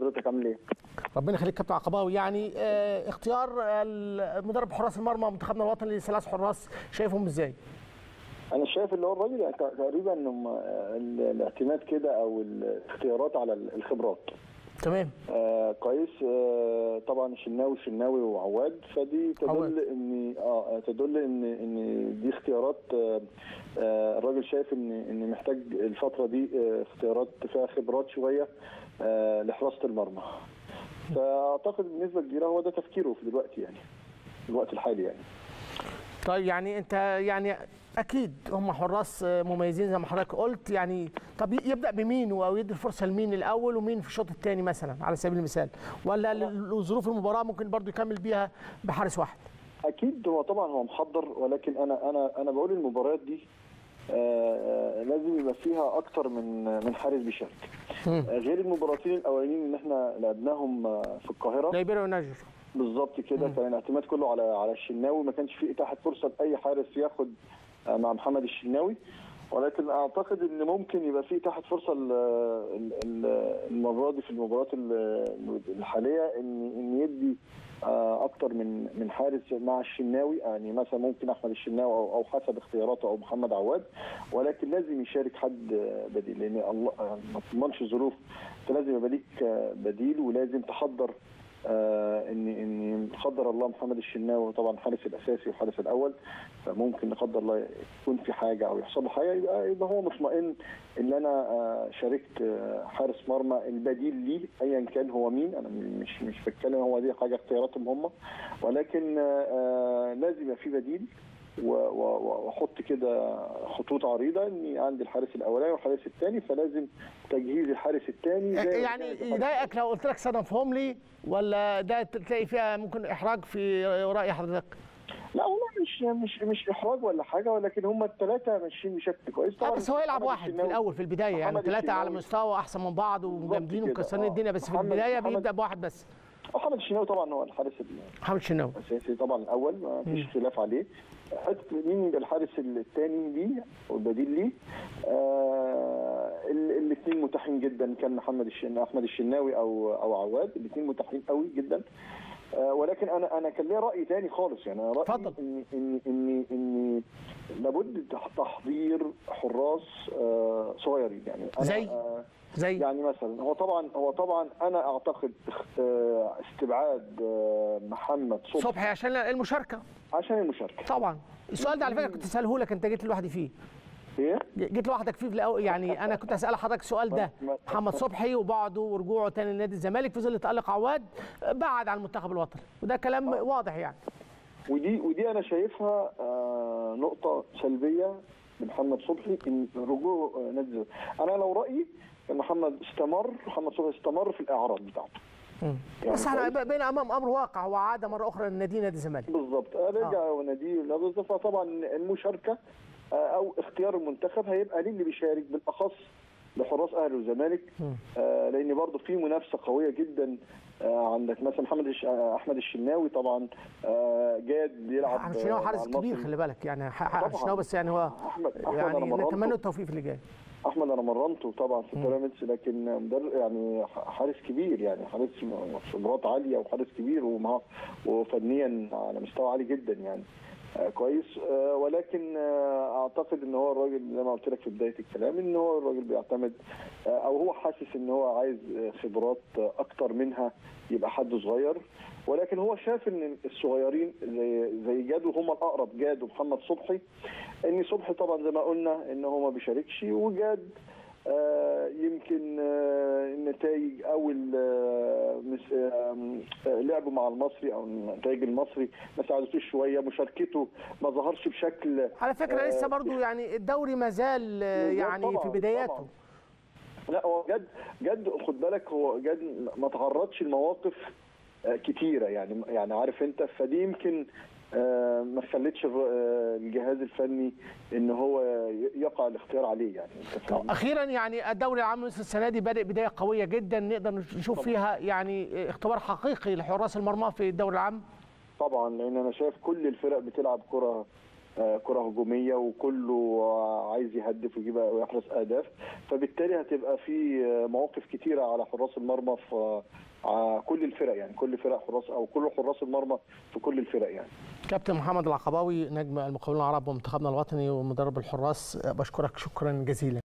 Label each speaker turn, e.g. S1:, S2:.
S1: حضرتك عامل ايه؟
S2: ربنا يخليك كابتن عقباوي يعني آه، اختيار ال- مدرب حراس المرمى منتخبنا الوطني لثلاث حراس شايفهم ازاي؟
S1: انا شايف اللي هو الراجل يعني تقريبا انهم آه، ال- الاعتماد كده او الاختيارات على ال- الخبرات
S2: تمام
S1: آه كويس آه طبعا الشناوي الشناوي وعواد فدي
S2: عواد.
S1: تدل ان اه تدل ان ان دي اختيارات آه آه الراجل شايف ان ان محتاج الفتره دي آه اختيارات فيها خبرات شويه آه لحراسه المرمى فاعتقد بنسبه كبيره هو ده تفكيره في دلوقتي يعني في الوقت الحالي يعني
S2: طيب يعني انت يعني اكيد هم حراس آه، مميزين زي ما حضرتك قلت يعني طب يبدا بمين او يدي الفرصه لمين الاول ومين في الشوط الثاني مثلا على سبيل المثال ولا ل- لظروف المباراه ممكن برضو يكمل بيها بحارس واحد
S1: اكيد هو طبعا هو محضر ولكن انا انا انا بقول المباريات دي آه، آه، لازم يبقى فيها اكتر من من حارس بيشارك
S2: مم.
S1: آه، غير المباراتين الاولانيين اللي احنا لعبناهم آه، في القاهره
S2: ليبيريا ونيجر
S1: بالظبط كده كان الاعتماد كله على على الشناوي ما كانش في اتاحه فرصه لاي حارس ياخد آه، مع محمد الشناوي ولكن اعتقد ان ممكن يبقى في اتاحه فرصه ال- ال- ال- المره دي في المباريات ال- الحاليه ان ان يدي آه، اكتر من من حارس مع الشناوي يعني مثلا ممكن احمد الشناوي او او حسب اختياراته او محمد عواد ولكن لازم يشارك حد آه، بديل لان الله آه، ما تضمنش الظروف فلازم يبقى ليك آه، بديل ولازم تحضر آه ان ان قدر الله محمد الشناوي طبعا الحارس الاساسي والحارس الاول فممكن لا قدر الله يكون في حاجه او يحصل له حاجه يبقى يبقى هو مطمئن ان انا آه شاركت آه حارس مرمى البديل ليه ايا كان هو مين انا مش مش بتكلم هو دي حاجه اختياراتهم هم ولكن آه آه لازم يبقى في بديل و- و- واحط كده خطوط عريضه اني عندي الحارس الاولاني والحارس الثاني فلازم تجهيز الحارس الثاني
S2: يعني يضايقك لو قلت لك صنفهم لي ولا ده تلاقي فيها ممكن احراج في راي حضرتك؟
S1: لا والله مش مش مش احراج ولا حاجه ولكن هم الثلاثه ماشيين بشكل كويس
S2: اه بس هو يلعب
S1: محمد
S2: واحد في
S1: الشناوي-
S2: الاول في البدايه يعني
S1: محمد
S2: ثلاثه على
S1: الشناوي-
S2: مستوى احسن من بعض ومجامدين
S1: كده،
S2: ومكسرين
S1: آه.
S2: الدنيا بس في
S1: محمد-
S2: البدايه
S1: محمد-
S2: بيبدا بواحد بس
S1: محمد الشناوي طبعا هو الحارس
S2: محمد الشناوي
S1: الاساسي طبعا الاول ما فيش خلاف عليه حته مين يبقى الحارس الثاني ليه والبديل ليه آه الاثنين متاحين جدا كان محمد الشناوي احمد الشناوي او او عواد الاثنين متاحين قوي جدا آه ولكن انا انا كان ليا راي تاني خالص يعني أنا رايي
S2: اتفضل.
S1: ان ان ان ان لابد تح- تحضير حراس آه صغيرين يعني أنا
S2: زي؟
S1: آه
S2: زي
S1: يعني مثلا هو طبعا هو طبعا انا اعتقد اخت- آه، استبعاد آه، محمد صبحي
S2: صبحي عشان المشاركه
S1: عشان المشاركه
S2: طبعا السؤال ده على فكره كنت اساله لك انت جيت لوحدي فيه
S1: ايه
S2: جيت لوحدك فيه في الأول يعني انا كنت اسال حضرتك السؤال ده
S1: ما-
S2: محمد صبحي وبعده ورجوعه تاني لنادي الزمالك في ظل تالق عواد بعد عن المنتخب الوطني وده كلام واضح يعني
S1: ودي ودي انا شايفها آه، نقطه سلبيه لمحمد صبحي ان رجوع آه، نادي الزمالك. انا لو رايي كان محمد استمر محمد صبحي استمر في الاعراض بتاعته يعني
S2: بس احنا
S1: كويس.
S2: بقينا امام امر واقع وعاد مره اخرى لنادي نادي الزمالك
S1: بالظبط آه، رجع وناديه لابد فطبعا المشاركه آه، او اختيار المنتخب هيبقى ليه اللي بيشارك بالاخص لحراس اهلي والزمالك آه، لان برضه في منافسه قويه جدا آه، عندك مثلا محمد الش- آه، احمد الشناوي طبعا آه، جاد بيلعب
S2: احمد الشناوي
S1: آه،
S2: حارس
S1: مع
S2: كبير
S1: المصري.
S2: خلي بالك يعني ح-
S1: طبعاً.
S2: احمد الشناوي بس يعني هو
S1: احمد احمد
S2: يعني
S1: انا مرنته
S2: نتمنى التوفيق في اللي جاي
S1: احمد انا مرنته طبعا في بيراميدز لكن مدرب يعني حارس كبير يعني حارس خبرات عاليه وحارس كبير ومع وفنيا على مستوى عالي جدا يعني آه كويس آه ولكن آه اعتقد ان هو الراجل زي ما قلت لك في بدايه الكلام ان هو الراجل بيعتمد آه او هو حاسس ان هو عايز آه، خبرات آه، اكتر منها يبقى حد صغير ولكن هو شاف ان الصغيرين زي زي جاد وهم الاقرب جاد ومحمد صبحي ان صبحي طبعا زي ما قلنا ان هو ما بيشاركش وجاد آه، يمكن آه، النتائج او ال- آه، مس- آم، آه، لعبه مع المصري او النتائج المصري ما ساعدتوش شويه مشاركته ما ظهرش بشكل
S2: على فكره
S1: آه،
S2: لسه برضو يعني الدوري ما زال آه،
S1: بالظبط
S2: يعني
S1: طبعاً،
S2: في بداياته
S1: طبعاً. لا هو جد جد خد بالك هو جد ما تعرضش لمواقف آه، كتيره يعني يعني عارف انت فدي يمكن آه، ما خلتش الر- آه، الجهاز الفني ان هو ي- يقع الاختيار عليه يعني انت فاهمني؟
S2: اخيرا يعني الدوري العام مصر السنه دي بادئ بدايه قويه جدا نقدر نشوف فيها يعني اختبار حقيقي لحراس المرمى في الدوري العام
S1: طبعا لان انا شايف كل الفرق بتلعب كره آه، كره هجوميه وكله آه، عايز يهدف ويجيب ويحرز اهداف فبالتالي هتبقى في آه، مواقف كتيره على حراس المرمى في آه، على كل الفرق يعني كل فرق حراس او كل حراس المرمى في كل الفرق يعني
S2: كابتن محمد العقباوي نجم المقاولون العرب ومنتخبنا الوطني ومدرب الحراس بشكرك شكرا جزيلا